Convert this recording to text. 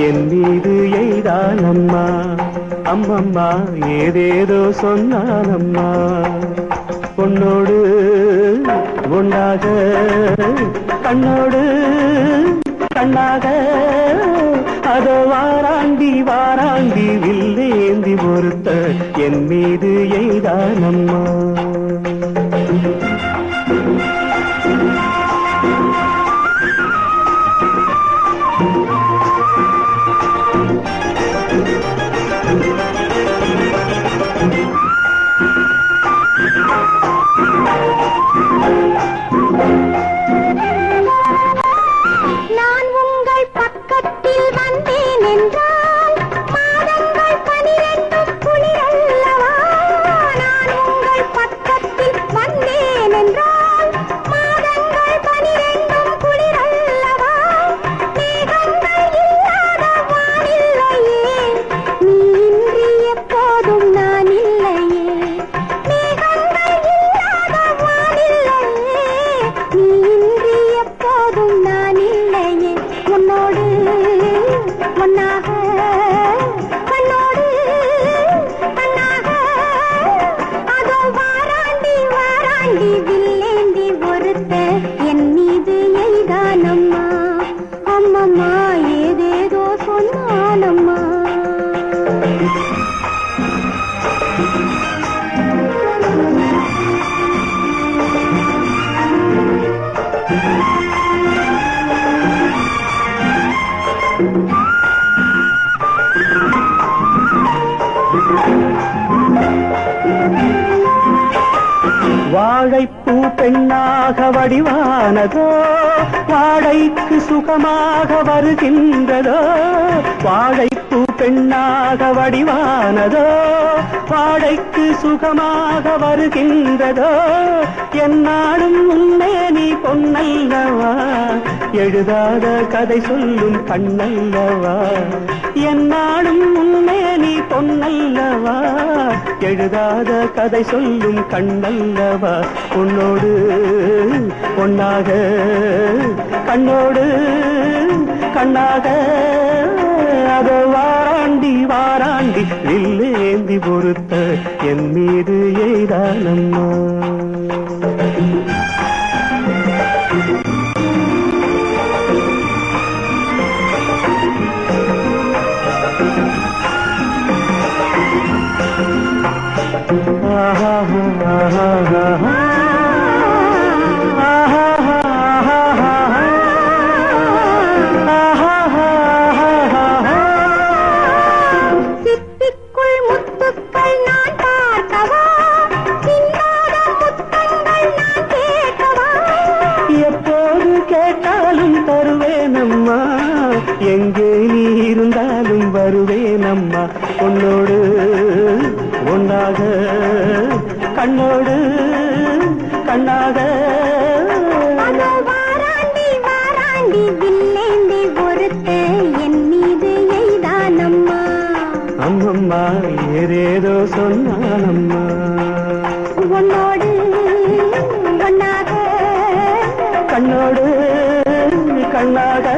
என் மீது எய்தானம்மா அம்மம்மா ஏதேதோ சொன்னானம்மா பொன்னோடு ஒன்றாக கண்ணோடு கண்ணாக அதோ வாராண்டி வாராண்டி வில்லேந்தி பொறுத்த என் மீது எய்தானம்மா நான் உங்கள் பக்கத்தில் வந்தேன் என்றால் மாதங்கள் பனிரெண்டும் குளிரல்லவா நான் உங்கள் பக்கத்தில் வந்தேன் என்றால் மாதங்கள் பனிரெண்டும் குளிரல்லவா மேகங்கள் இல்லாத வானில்லையே நீ இன்றி எப்போதும் நான் இல்லையே மேகங்கள் இல்லாத வானில்லையே நீ இன்றி எப்போதும் நான் இல்லையே உன்னோடு ஒன்னாக கண்ணோடு கண்ணாக அதோ வாராண்டி வாராண்டி வில்லேந்தி ஒருத்த என் மீது எய்தானம்மா அம்மம்மா ஏதேதோ சொன்னானம்மா வாழைப்பூ பெண்ணாக வடிவானதோ வாழைக்கு சுகமாக வருகின்றதோ வாழைப்பூ பெண்ணாக வடிவானதோ வாழைக்கு சுகமாக வருகின்றதோ என்னாலும் உன்னே நீ பொன்னல்லவா எழுதாத கதை சொல்லும் கண்ணல்லவா என்னாலும் உன்னே நீ பொன்னல்லவா எழுதாத கதை சொல்லும் கண்ணல்லவா உன்னோடு பொன்னாக கண்ணோடு கண்ணாக அதோ வாராண்டி வாராண்டி வில்லேந்தி பொறுத்த என் மீது எய்தானம்மா ஆஹா ஆஹா ஆஹா சிப்பிக்குள் முத்துக்கள் நான் பார்க்கவா சிந்தாத முத்தங்கள் நான் கேட்கவா எப்போது கேட்டாலும் தருவேனம்மா எங்கே நீ இருந்தாலும் வருவேனம்மா உன்னோடு ஒன்றாக கண்ணோடு கண்ணாக அதோ வாராண்டி வாராண்டி வில்லேந்தி ஒருத்த என் மீது எய்தானம்மா அம்மம்மா ஏதேதோ சொன்னானம்மா உன்னோடு ஒன்னாக கண்ணோடு கண்ணாக